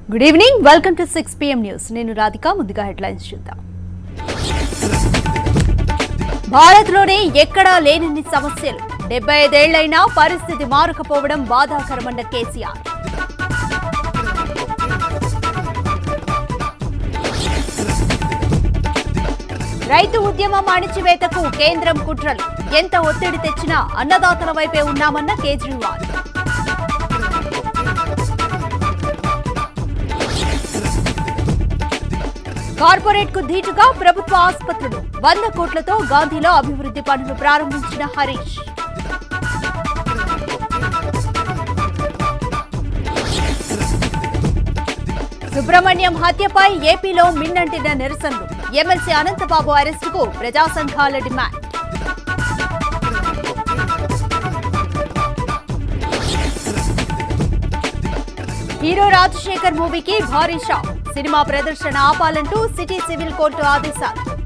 good evening welcome to six PM news నేను రాధిక ముందుగా headlines చూద్దాం భారత్లోనే ఎక్కడా లేనన్ని సమస్యలు డెబ్బై ఐదేళ్లైనా పరిస్థితి మారకపోవడం బాధాకరమన్న కేసీఆర్ రైతు ఉద్యమం అణిచివేతకు కేంద్రం కుట్రలు ఎంత ఒత్తిడి తెచ్చినా అన్నదాతల వైపే ఉన్నామన్న కేజ్రీవాల్ కార్పొరేట్ కు ధీటుగా ప్రభుత్వ ఆసుపత్రులు వంద కోట్లతో గాంధీలో అభివృద్ధి పనులు ప్రారంభించిన హరీష్ సుబ్రహ్మణ్యం హత్యపై ఏపీలో మిన్నంటిన నిరసనలు ఎమ్మెల్సీ అనంతబాబు అరెస్టుకు ప్రజా సంఘాల డిమాండ్ హీరో రాజశేఖర్ మూవీకి భారీ షాక్ సినిమా ప్రదర్శన ఆపాలంటూ సిటీ సివిల్ కోర్టు ఆదేశాలు